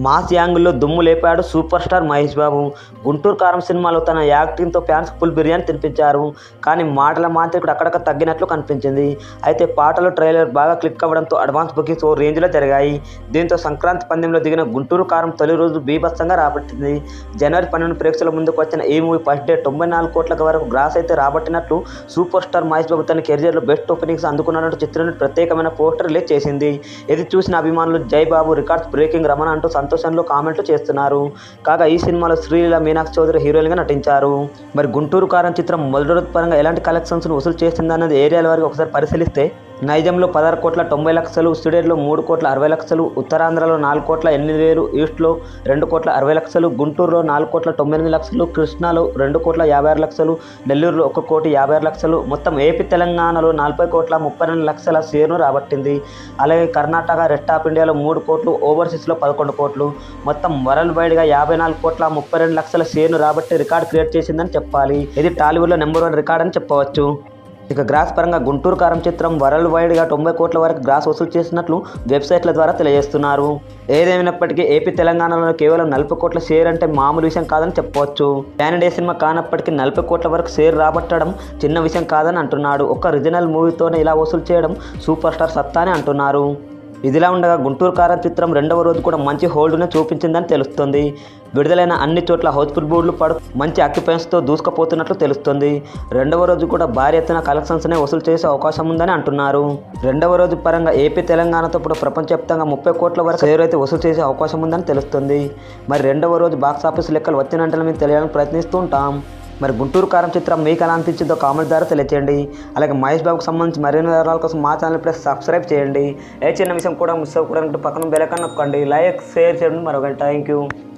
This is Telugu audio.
మాస్ యాంగిల్లో దుమ్ము లేపాడు సూపర్ స్టార్ మహేష్ బాబు గుంటూరు కారం సినిమాలో తన యాక్టింగ్తో ఫ్యాన్స్ ఫుల్ బిర్యానీ తినిపించారు కానీ మాటల మాంత్రికుడు అక్కడక్కడ తగ్గినట్లు కనిపించింది అయితే పాటలు ట్రైలర్ బాగా క్లిక్ అవ్వడంతో అడ్వాన్స్ బుకింగ్స్ ఓ రేంజ్లో జరిగాయి దీంతో సంక్రాంతి పందెంలో దిగిన గుంటూరు కారం తొలి రోజు బీభత్సంగా రాబట్టింది జనవరి పన్నెండు ప్రేక్షకుల ముందుకు వచ్చిన ఈ మూవీ ఫస్ట్ డే తొంభై నాలుగు కోట్ల వరకు గ్రాస్ అయితే రాబట్టినట్లు సూపర్ స్టార్ మహేష్ బాబు తన కెరియర్లో బెస్ట్ ఓపెనింగ్స్ అందుకున్నట్టు చిత్రం ప్రత్యేకమైన పోస్టర్ రిలీజ్ చేసింది ఇది చూసిన అభిమానులు జై బాబు రికార్డ్స్ బ్రేకింగ్ రమణ అంటూ సంతోషంలో కామెంట్లు చేస్తున్నారు కాగా ఈ సినిమాలో శ్రీలీల మీనాక్షి చౌదరి హీరోయిన్గా నటించారు మరి గుంటూరు కారం చిత్రం మొదటి రోజు పరంగా ఎలాంటి కలెక్షన్స్ను వసూలు చేసిందన్నది ఏరియాల వారికి ఒకసారి పరిశీలిస్తే నైజంలో పదహారు కోట్ల తొంభై లక్షలు స్టూడియోలో మూడు కోట్ల అరవై లక్షలు ఉత్తరాంధ్రలో నాలుగు కోట్ల ఎనిమిది వేలు ఈస్ట్లో రెండు కోట్ల అరవై లక్షలు గుంటూరులో నాలుగు కోట్ల తొంభై ఎనిమిది లక్షలు కృష్ణాలో రెండు కోట్ల యాభై ఆరు లక్షలు నెల్లూరులో ఒక కోటి యాభై ఆరు లక్షలు మొత్తం ఏపీ తెలంగాణలో నలభై కోట్ల ముప్పై రెండు లక్షల షేర్ను రాబట్టింది అలాగే కర్ణాటక రెస్ట్ ఆఫ్ ఇండియాలో మూడు కోట్లు ఓవర్సీస్లో పదకొండు కోట్లు మొత్తం వరల్డ్ వైడ్గా యాభై నాలుగు కోట్ల ముప్పై రెండు లక్షల షేర్ను రాబట్టి రికార్డ్ క్రియేట్ చేసిందని చెప్పాలి ఇది టాలీవుడ్లో నెంబర్ వన్ రికార్డ్ అని చెప్పవచ్చు ఇక గ్రాస్ పరంగా గుంటూరు కారం చిత్రం వరల్డ్ వైడ్గా తొంభై కోట్ల వరకు గ్రాస్ వసూలు చేసినట్లు వెబ్సైట్ల ద్వారా తెలియజేస్తున్నారు ఏదేమైనప్పటికీ ఏపీ తెలంగాణలో కేవలం నలభై కోట్ల షేర్ అంటే మామూలు విషయం కాదని చెప్పవచ్చు ప్యాన్ ఇండియా సినిమా కానప్పటికీ నలభై కోట్ల వరకు షేర్ రాబట్టడం చిన్న విషయం కాదని అంటున్నాడు ఒక రీజనల్ మూవీతోనే ఇలా వసూలు చేయడం సూపర్ స్టార్ సత్తా అని అంటున్నారు ఇదిలా ఉండగా గుంటూరు కారం చిత్రం రెండవ రోజు కూడా మంచి హోల్డ్నే చూపించిందని తెలుస్తుంది విడుదలైన అన్ని చోట్ల హౌస్ఫుల్ బోర్డులు పడు మంచి ఆక్యుపెన్స్తో దూసుకుపోతున్నట్లు తెలుస్తుంది రెండవ రోజు కూడా భారీ ఎత్తున కలెక్షన్స్నే వసూలు చేసే అవకాశం ఉందని అంటున్నారు రెండవ రోజు పరంగా ఏపీ తెలంగాణతో ఇప్పుడు ప్రపంచవ్యాప్తంగా ముప్పై కోట్ల వరకు షేర్ అయితే వసూలు చేసే అవకాశం ఉందని తెలుస్తుంది మరి రెండవ రోజు బాక్స్ ఆఫీస్ లెక్కలు వచ్చినంటే మేము తెలియాలని ప్రయత్నిస్తూ ఉంటాం మరి గుంటూరు కారం చిత్రం మీకు ఎలా అనిపించిందో కామెంట్ ద్వారా తెలియచేయండి అలాగే మహేష్ బాబుకి సంబంధించి మరిన్ని వివరాల కోసం మా ఛానల్ ప్లస్ సబ్స్క్రైబ్ చేయండి ఏ చిన్న విషయం కూడా మిస్ అవ్వకూడదు పక్కన బెలకన్ నొక్కండి లైక్ షేర్ చేయండి మరొకటి థ్యాంక్ యూ